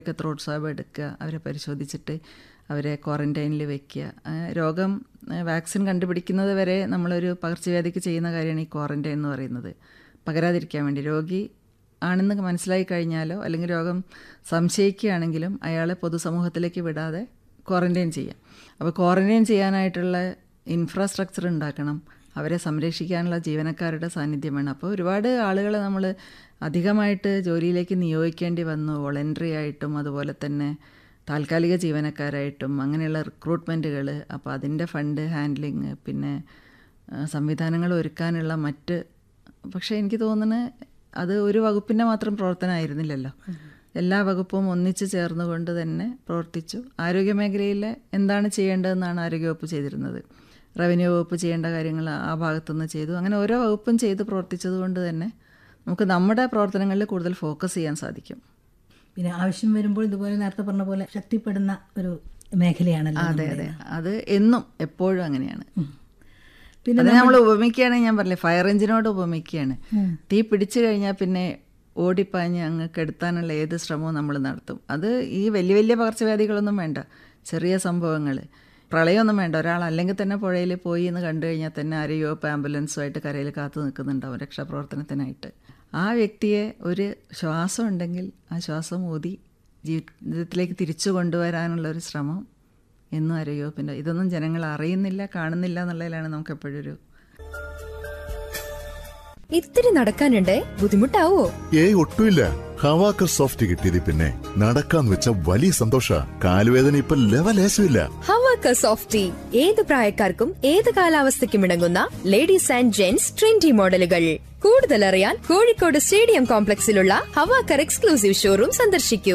ഒക്കെ throat swab എടുക്കുക അവരെ പരിശോധിച്ചിട്ട് അവരെ ക്വാറൻറ്റൈനിൽ വെക്കുക ആ, രോഗം ആ, വാക്സിൻ കണ്ടുപിടിക്കുന്നത് വരെ നമ്മളൊരു പകർച്ചവ്യാധിക്ക് ചെയ്യുന്ന കാര്യമാണ് ഈ ക്വാറൻറ്റൈൻ എന്ന് പറയുന്നത് പകരാതിരിക്കാൻ വേണ്ടി രോഗി ആണെന്ന് മനസ്സിലായി കഴിഞ്ഞാലോ അല്ലെങ്കിൽ രോഗം സംശയിക്കുകയാണെങ്കിലും അയാളെ പൊതുസമൂഹത്തിലേക്ക് വിടാതെ ക്വാറൻറ്റൈൻ ചെയ്യാം അപ്പോൾ ക്വാറൻറ്റൈൻ ചെയ്യാനായിട്ടുള്ള ഇൻഫ്രാസ്ട്രക്ചർ ഉണ്ടാക്കണം അവരെ സംരക്ഷിക്കാനുള്ള ജീവനക്കാരുടെ സാന്നിധ്യം വേണം അപ്പോൾ ഒരുപാട് ആളുകളെ നമ്മൾ അധികമായിട്ട് ജോലിയിലേക്ക് നിയോഗിക്കേണ്ടി വന്നു വോളണ്ടറി ആയിട്ടും അതുപോലെ തന്നെ താൽക്കാലിക ജീവനക്കാരായിട്ടും അങ്ങനെയുള്ള റിക്രൂട്ട്മെൻറ്റുകൾ അപ്പോൾ അതിൻ്റെ ഫണ്ട് ഹാൻഡ്ലിങ് പിന്നെ ആ, സംവിധാനങ്ങൾ ഒരുക്കാനുള്ള മറ്റ് പക്ഷേ എനിക്ക് തോന്നുന്നത് അത് ഒരു വകുപ്പിൻ്റെ മാത്രം പ്രവർത്തനമായിരുന്നില്ലല്ലോ എല്ലാ വകുപ്പും ഒന്നിച്ച് ചേർന്നുകൊണ്ട് തന്നെ പ്രവർത്തിച്ചു ആരോഗ്യമേഖലയിൽ എന്താണ് ചെയ്യേണ്ടതെന്നാണ് ആരോഗ്യവകുപ്പ് ചെയ്തിരുന്നത് റവന്യൂ വകുപ്പ് ചെയ്യേണ്ട കാര്യങ്ങൾ ആ ഭാഗത്തുനിന്ന് ചെയ്തു അങ്ങനെ ഓരോ വകുപ്പും ചെയ്ത് പ്രവർത്തിച്ചത് കൊണ്ട് തന്നെ നമുക്ക് നമ്മുടെ പ്രവർത്തനങ്ങളിൽ കൂടുതൽ ഫോക്കസ് ചെയ്യാൻ സാധിക്കും പിന്നെ ആവശ്യം വരുമ്പോൾ ഇതുപോലെ നേരത്തെ പറഞ്ഞ പോലെ ശക്തിപ്പെടുന്ന ഒരു മേഖലയാണല്ലോ അതെ അതെ അത് എന്നും എപ്പോഴും അങ്ങനെയാണ് പിന്നെ അത് നമ്മൾ ഉപമിക്കുകയാണെങ്കിൽ ഞാൻ പറഞ്ഞില്ലേ ഫയർ എഞ്ചിനോട് ഉപമിക്കുകയാണ് തീ പിടിച്ചു കഴിഞ്ഞാൽ പിന്നെ ഓടിപ്പാഞ്ഞ് അങ്ങ് കെടുത്താനുള്ള ഏത് ശ്രമവും നമ്മൾ നടത്തും അത് ഈ വലിയ വലിയ പകർച്ചവ്യാധികളൊന്നും വേണ്ട ചെറിയ സംഭവങ്ങൾ പ്രളയമൊന്നും വേണ്ട ഒരാൾ അല്ലെങ്കിൽ തന്നെ പുഴയിൽ പോയി എന്ന് കണ്ടു കഴിഞ്ഞാൽ തന്നെ ആരെയോ ഇപ്പോൾ ആംബുലൻസുമായിട്ട് കരയിൽ കാത്തു നിൽക്കുന്നുണ്ടാവും രക്ഷാപ്രവർത്തനത്തിനായിട്ട് ആ വ്യക്തിയെ ഒരു ശ്വാസം ഉണ്ടെങ്കിൽ ആ ശ്വാസം ഊതി ജീവിതത്തിലേക്ക് തിരിച്ചു കൊണ്ടുവരാനുള്ള ഒരു ശ്രമം എന്നും അറിയോ പിന്നെ ഇതൊന്നും ജനങ്ങൾ അറിയുന്നില്ല കാണുന്നില്ല എന്നുള്ളതിലാണ് നമുക്ക് എപ്പോഴും ഒരു ഇത്തിരി നടക്കാനുണ്ട് ബുദ്ധിമുട്ടാവോ ഏയ് ഒട്ടുമില്ല ഹവാക്കർ സോഫ്റ്റ് കിട്ടിയത് പിന്നെ നടക്കാന്ന് വെച്ച വലിയ സന്തോഷ കാലുവേദന ഇപ്പൊ ലെവലേശമില്ല ഹവാക്ക സോഫ്റ്റി ഏത് പ്രായക്കാർക്കും ഏത് കാലാവസ്ഥയ്ക്കും ഇണങ്ങുന്ന ലേഡീസ് ആൻഡ് ജെന്റ്സ് ട്രെൻഡി മോഡലുകൾ കൂടുതൽ അറിയാൻ കോഴിക്കോട് സ്റ്റേഡിയം കോംപ്ലക്സിലുള്ള ഹവാക്കർ എക്സ്ക്ലൂസീവ് ഷോറൂം സന്ദർശിക്കൂ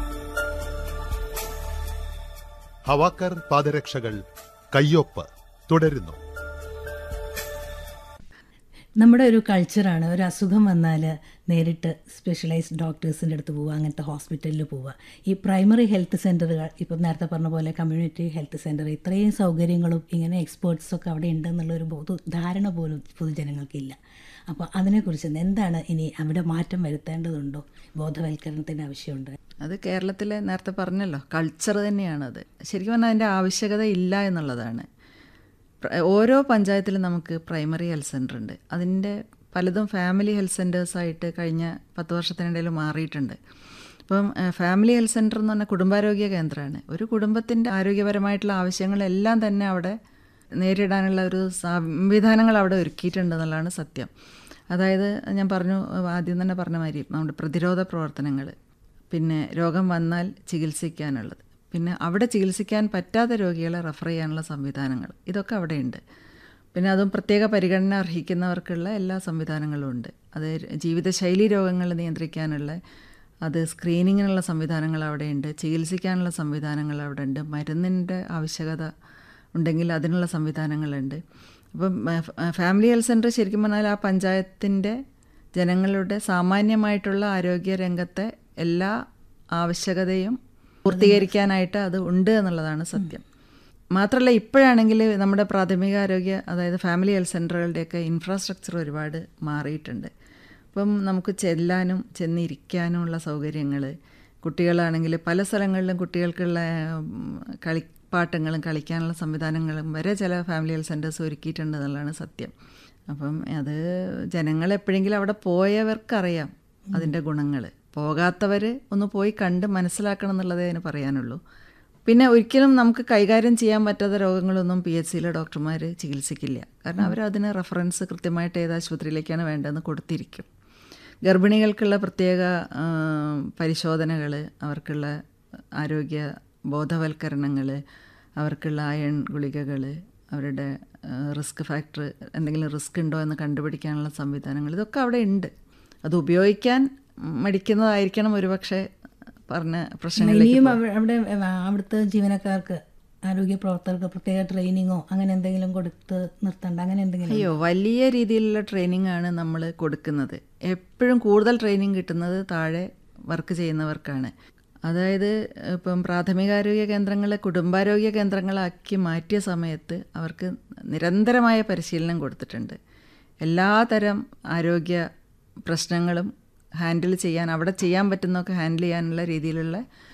ഹവാക്കർ പാദരക്ഷകൾ കയ്യൊപ്പ് തുടരുന്നു നമ്മുടെ ഒരു കൾച്ചറാണ് ഒരു അസുഖം വന്നാൽ നേരിട്ട് സ്പെഷ്യലൈസ്ഡ് ഡോക്ടേഴ്സിൻ്റെ അടുത്ത് പോവുക അങ്ങനത്തെ ഹോസ്പിറ്റലിൽ പോവുക ഈ പ്രൈമറി ഹെൽത്ത് സെൻ്ററുകൾ ഇപ്പം നേരത്തെ പറഞ്ഞ പോലെ കമ്മ്യൂണിറ്റി ഹെൽത്ത് സെൻ്റർ ഇത്രയും സൗകര്യങ്ങളും ഇങ്ങനെ എക്സ്പേർട്സൊക്കെ അവിടെ ഉണ്ടെന്നുള്ളൊരു പൊതു ധാരണ പോലും പൊതുജനങ്ങൾക്കില്ല അപ്പോൾ അതിനെക്കുറിച്ച് എന്താണ് ഇനി അവിടെ മാറ്റം വരുത്തേണ്ടതുണ്ടോ ബോധവൽക്കരണത്തിൻ്റെ ആവശ്യമുണ്ട് അത് കേരളത്തിലെ നേരത്തെ പറഞ്ഞല്ലോ കൾച്ചർ തന്നെയാണത് ശരിക്കും പറഞ്ഞാൽ അതിൻ്റെ ആവശ്യകത ഇല്ല എന്നുള്ളതാണ് പ്ര- ഓരോ പഞ്ചായത്തിലും നമുക്ക് പ്രൈമറി ഹെൽത്ത് സെൻ്റർ ഉണ്ട് അതിൻ്റെ പലതും ഫാമിലി ഹെൽത്ത് സെൻറ്റേഴ്സായിട്ട് കഴിഞ്ഞ പത്ത് വർഷത്തിനിടയിൽ മാറിയിട്ടുണ്ട് ഇപ്പം ഏഹ്, ഫാമിലി ഹെൽത്ത് സെൻറ്റർ എന്ന് പറഞ്ഞാൽ കുടുംബാരോഗ്യ കേന്ദ്രമാണ് ഒരു കുടുംബത്തിൻ്റെ ആരോഗ്യപരമായിട്ടുള്ള ആവശ്യങ്ങളെല്ലാം തന്നെ അവിടെ നേരിടാനുള്ള ഒരു സംവിധാനങ്ങൾ അവിടെ ഒരുക്കിയിട്ടുണ്ട് എന്നുള്ളതാണ് സത്യം അതായത് ഞാൻ പറഞ്ഞു ആദ്യം തന്നെ പറഞ്ഞ മാതിരി നമ്മുടെ പ്രതിരോധ പ്രവർത്തനങ്ങൾ പിന്നെ രോഗം വന്നാൽ ചികിത്സിക്കാനുള്ളത് പിന്നെ അവിടെ ചികിത്സിക്കാൻ പറ്റാത്ത രോഗികളെ റെഫർ ചെയ്യാനുള്ള സംവിധാനങ്ങൾ ഇതൊക്കെ അവിടെയുണ്ട് പിന്നെ അതും പ്രത്യേക പരിഗണന അർഹിക്കുന്നവർക്കുള്ള എല്ലാ സംവിധാനങ്ങളും ഉണ്ട് അത് ജീവിതശൈലി രോഗങ്ങൾ നിയന്ത്രിക്കാനുള്ള അത് സ്ക്രീനിങ്ങിനുള്ള സംവിധാനങ്ങൾ അവിടെയുണ്ട് ചികിത്സിക്കാനുള്ള സംവിധാനങ്ങൾ അവിടെ ഉണ്ട് മരുന്നിൻ്റെ ആവശ്യകത ഉണ്ടെങ്കിൽ അതിനുള്ള സംവിധാനങ്ങളുണ്ട് അപ്പം ഫ- ഫാമിലി ഹെൽത്ത് സെൻറ്റർ ശരിക്കും പറഞ്ഞാൽ ആ പഞ്ചായത്തിൻ്റെ ജനങ്ങളുടെ സാമാന്യമായിട്ടുള്ള ആരോഗ്യ രംഗത്തെ എല്ലാ ആവശ്യകതയും പൂർത്തീകരിക്കാനായിട്ട് അത് ഉണ്ട് എന്നുള്ളതാണ് സത്യം മാത്രമല്ല ഇപ്പോഴാണെങ്കിൽ നമ്മുടെ പ്രാഥമിക ആരോഗ്യ അതായത് ഫാമിലി ഹെൽത്ത് സെൻ്ററുകളുടെയൊക്കെ ഇൻഫ്രാസ്ട്രക്ചർ ഒരുപാട് മാറിയിട്ടുണ്ട് ഇപ്പം നമുക്ക് ചെല്ലാനും ചെന്നിരിക്കാനുമുള്ള സൗകര്യങ്ങൾ കുട്ടികളാണെങ്കിൽ പല സ്ഥലങ്ങളിലും കുട്ടികൾക്കുള്ള ഉം, കളിപ്പാട്ടങ്ങളും കളിക്കാനുള്ള സംവിധാനങ്ങളും വരെ ചില ഫാമിലി ഹെൽത്ത് സെൻറ്റേഴ്സ് ഒരുക്കിയിട്ടുണ്ട് എന്നുള്ളതാണ് സത്യം അപ്പം അത് ജനങ്ങൾ എപ്പോഴെങ്കിലും അവിടെ പോയവർക്കറിയാം അതിൻ്റെ ഗുണങ്ങൾ പോകാത്തവർ ഒന്ന് പോയി കണ്ട് മനസ്സിലാക്കണം എന്നുള്ളതേ അതിന് പറയാനുള്ളൂ പിന്നെ ഒരിക്കലും നമുക്ക് കൈകാര്യം ചെയ്യാൻ പറ്റാത്ത രോഗങ്ങളൊന്നും പി എച്ച് സിയിലെ ഡോക്ടർമാർ ചികിത്സിക്കില്ല കാരണം അവർ അതിന് റെഫറൻസ് കൃത്യമായിട്ട് ഏത് ആശുപത്രിയിലേക്കാണ് വേണ്ടതെന്ന് കൊടുത്തിരിക്കും ഗർഭിണികൾക്കുള്ള പ്രത്യേക പരിശോധനകൾ അവർക്കുള്ള ആരോഗ്യ ബോധവൽക്കരണങ്ങൾ അവർക്കുള്ള അയൺ ഗുളികകൾ അവരുടെ റിസ്ക് ഫാക്ടർ എന്തെങ്കിലും റിസ്ക് ഉണ്ടോ എന്ന് കണ്ടുപിടിക്കാനുള്ള സംവിധാനങ്ങൾ ഇതൊക്കെ അവിടെ ഉണ്ട് അത് ഉപയോഗിക്കാൻ മടിക്കുന്നതായിരിക്കണം ഒരുപക്ഷെ പറഞ്ഞ പ്രശ്നങ്ങളിലേക്ക് ഇനിയും അവ- അവിടെ വ- അവിടുത്തെ ജീവനക്കാർക്ക് ആരോഗ്യ പ്രവർത്തകർക്ക് പ്രത്യേക ട്രെയിനിങ്ങോ അങ്ങനെ എന്തെങ്കിലും കൊടുത്ത് നിർത്തണ്ട അങ്ങനെ എന്തെങ്കിലും അയ്യോ വലിയ രീതിയിലുള്ള ട്രെയിനിങ് ആണ് നമ്മൾ കൊടുക്കുന്നത് എപ്പോഴും കൂടുതൽ ട്രെയിനിങ് കിട്ടുന്നത് താഴെ വർക്ക് ചെയ്യുന്നവർക്കാണ് അതായത് ഇപ്പം പ്രാഥമികാരോഗ്യ കേന്ദ്രങ്ങളെ കുടുംബാരോഗ്യ കേന്ദ്രങ്ങളാക്കി മാറ്റിയ സമയത്ത് അവർക്ക് നിരന്തരമായ പരിശീലനം കൊടുത്തിട്ടുണ്ട് എല്ലാതരം ആരോഗ്യ പ്രശ്നങ്ങളും ഹാൻഡിൽ ചെയ്യാൻ അവിടെ ചെയ്യാൻ പറ്റുന്നതൊക്കെ ഹാൻഡിൽ ചെയ്യാനുള്ള രീതിയിലുള്ള